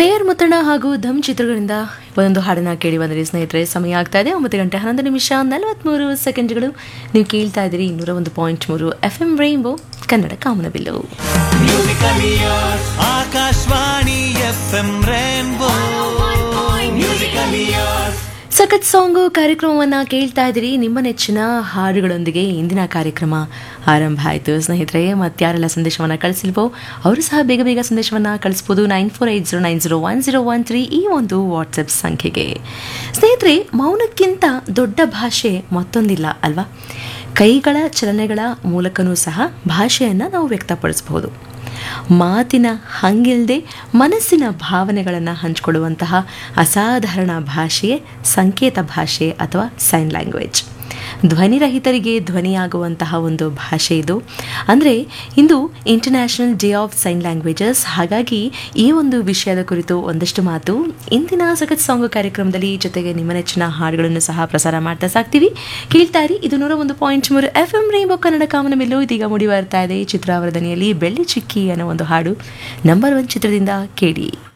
mayor Muthanna ಹಾಗೂ ಧಮ್ ಚಿತ್ರಗಳಿಂದ ಒಂದೊಂದು ಹಾಡನ್ನ ಕೇಳಿ ಬಂದಿರಿ ಸ್ನೇಹಿತರೆ ಸಮಯ ಆಗ್ತಾ ಇದೆ ಒಂಬತ್ತು ಗಂಟೆ ಹನ್ನೊಂದು ನಿಮಿಷ ನಲವತ್ತ್ಮೂರು ಸೆಕೆಂಡ್ಗಳು ನೀವು ಕೇಳ್ತಾ ಇದ್ದೀರಿ ಇನ್ನೂರ ಒಂದು ಪಾಯಿಂಟ್ ಮೂರು ಎಫ್ ಎಂ ರೈನ್ಬೋ ಕನ್ನಡ ಕಾಮನಬಿಲ್ಲು Akashvani F M rainbow musical years ಸಖತ್ ಸಾಂಗು ಕಾರ್ಯಕ್ರಮವನ್ನು ಕೇಳ್ತಾ ಇದ್ದೀರಿ ನಿಮ್ಮ ನೆಚ್ಚಿನ ಹಾಡುಗಳೊಂದಿಗೆ ಇಂದಿನ ಕಾರ್ಯಕ್ರಮ ಆರಂಭ ಆಯಿತು ಸ್ನೇಹಿತರೆ ಮತ್ತಾರೆಲ್ಲ ಸಂದೇಶವನ್ನು ಕಳಿಸಿಲ್ವೋ ಅವರು ಸಹ ಬೇಗ ಬೇಗ ಸಂದೇಶವನ್ನು ಕಳಿಸ್ಬೋದು nine four eight zero nine zero one zero one three ಈ ಒಂದು ವಾಟ್ಸಪ್ ಸಂಖ್ಯೆಗೆ ಸ್ನೇಹಿತರೆ ಮೌನಕ್ಕಿಂತ ದೊಡ್ಡ ಭಾಷೆ ಮತ್ತೊಂದಿಲ್ಲ ಅಲ್ವಾ ಕೈಗಳ ಚಲನೆಗಳ ಮೂಲಕನೂ ಸಹ ಭಾಷೆಯನ್ನು ನಾವು ವ್ಯಕ್ತಪಡಿಸಬಹುದು ಮಾತಿನ ಹಂಗಿಲ್ಲದೆ ಮನಸ್ಸಿನ ಭಾವನೆಗಳನ್ನು ಹಂಚಿಕೊಳ್ಳುವಂತಹ ಅಸಾಧಾರಣ ಭಾಷೆಯೇ ಸಂಕೇತ ಭಾಷೆ ಅಥವಾ ಸೈನ್ ಲ್ಯಾಂಗ್ವೇಜ್ ಧ್ವನಿರಹಿತರಿಗೆ ಧ್ವನಿಯಾಗುವಂತಹ ಒಂದು ಭಾಷೆ ಇದು ಅಂದರೆ ಇಂದು international day of sign languages ಹಾಗಾಗಿ ಈ ಒಂದು ವಿಷಯದ ಕುರಿತು ಒಂದಷ್ಟು ಮಾತು ಇಂದಿನ ಸಖತ್ ಸಾಂಗು ಕಾರ್ಯಕ್ರಮದಲ್ಲಿ ಜೊತೆಗೆ ನಿಮ್ಮ ನೆಚ್ಚಿನ ಹಾಡುಗಳನ್ನು ಸಹ ಪ್ರಸಾರ ಮಾಡ್ತಾ ಸಾಕ್ತೀವಿ ಕೇಳ್ತಾ ಇರಿ ಇದು ನೂರ ಒಂದು ಪಾಯಿಂಟ್ ಮೂರು ಎಫ್ ಎಂ ರೈಂಬೋ ಕನ್ನಡ ಕಾಮನ ಮಿಲ್ಲು ಇದೀಗ ಮುಡಿ ಬರ್ತಾ ಇದೆ ಚಿತ್ರಾವರದನಿಯಲ್ಲಿ ಬೆಳ್ಳಿ ಚಿಕ್ಕಿ ಅನ್ನೋ ಒಂದು ಹಾಡು ನಂಬರ್ ಒನ್ ಚಿತ್ರದಿಂದ ಕೇಳಿ